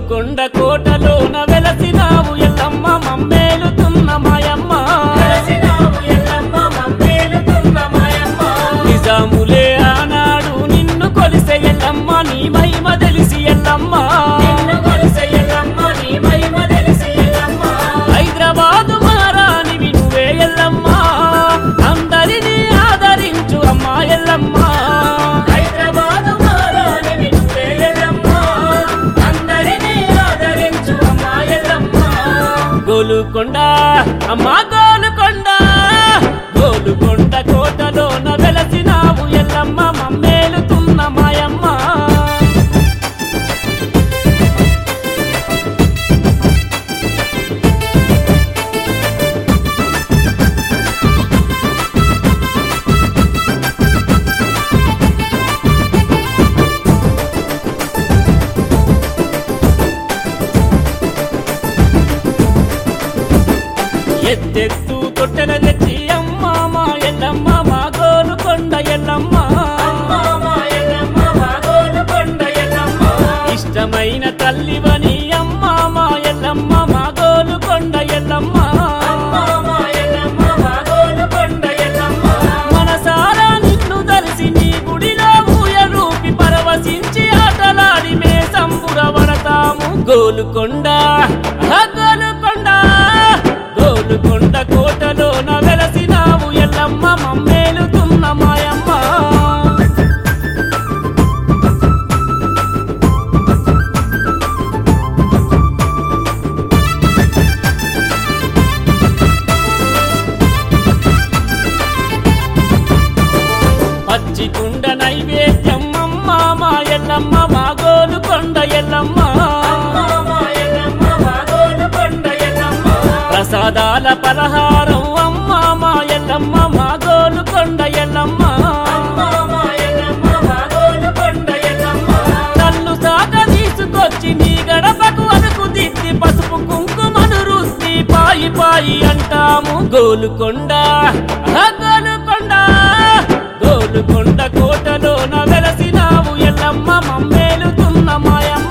గోలుకొండ కోటలోన వెలసినావు ఎల్లమ్మ మమ్మేలుతున్న మాయమ్మ నిజాములే ఆనాడు నిన్ను కొలిసే ఎల్లమ్మ నీ మహిమ తెలిసి ఎల్లమ్మ హైదరాబాదు మహారాణివి నువ్వే ఎల్లమ్మ అందరినీ ఆదరించు అమ్మా ఎల్లమ్మ గోలుకొండ అమ్మా గోలుకొండ గోలుకొండ కోటలోన వెలసినావు ఎల్లమ్మ మమ్మేలుతున్న మాయమ్మ ఎత్తెత్తు తొట్టెన తెచ్చి అమ్మ మా ఎల్లమ్మ మా గోలుకొండ ఎల్లమ్మ ఇష్టమైన తల్లివని అమ్మ మా ఎల్లమ్మ మా గోలుకొండ ఎల్లమ్మ మనసారా నిన్ను దర్శి నీ గుడిలో ఊయ రూపి పరవశించి ఆటలాడి మే సంబుర వడతాము గోలుకొండ ఆ గోలుకొండ గోలుకొండ కోటలోన వెలసినావు ఎల్లమ్మ మమ్మేలుతున్న మాయమ్మ పచ్చి కుండ నైవేద్యం అమ్మ మా ఎల్లమ్మ మా గోలుకొండ ఎల్లమ్మ ప్రసాదాల పలహారం అమ్మ మా ఎల్లమ్మ మా గోలుకొండ ఎల్లమ్మ నన్ను సాక తీసుకొచ్చి నీ గడపకు అనుకు దిద్ది పసుపు కుంకుమను రుద్ది పాయి పాయి అంటాము గోలుకొండ ఆ గోలుకొండ గోలుకొండ కోటలోన వెలసినావు ఎల్లమ్మ మమ్మేలుతున్న మాయమ్మ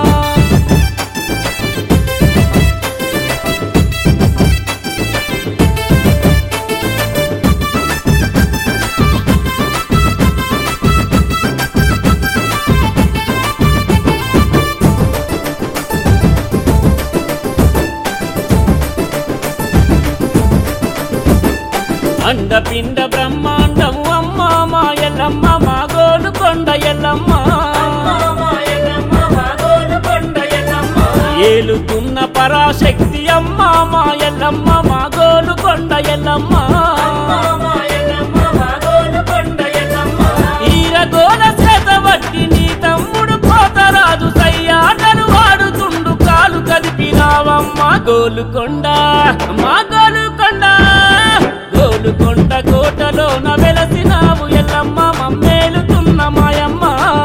అండపిండ బ్రహ్మాండం అమ్మ మా ఎల్లమ్మ మా గోలుకొండ ఎల్లమ్మ ఏలుతున్న పరాశక్తి అమ్మ మా ఎల్లమ్మ మా గోలుకొండ ఎల్లమ్మ ఈరగోల చేత వట్టి నీ తమ్ముడు పోతరాజు సయ్యాటలు వాడుతుండు కాలు కదిపినావమ్మ గోలుకొండ మా గోలుకొండ గోలుకొండ కోటలోన వెలసినావు ఎల్లమ్మ మమ్మేలుతున్న మాయమ్మ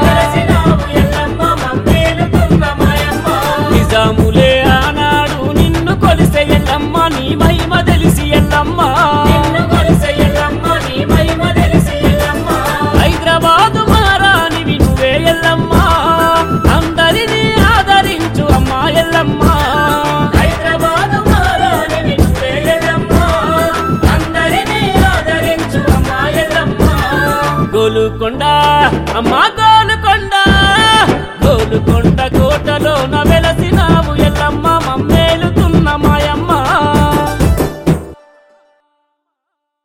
నిజాములే ఆనాడు నిన్ను కొలిసే ఎల్లమ్మ నీ మహిమ తెలిసి ఎల్లమ్మ హైదరాబాదు మహారాణివి నువ్వే ఎల్లమ్మ అందరినీ ఆదరించు అమ్మా ఎల్లమ్మ గోలుకొండ అమ్మా గోలుకొండ గోలుకొండ కోటలోన వెలసి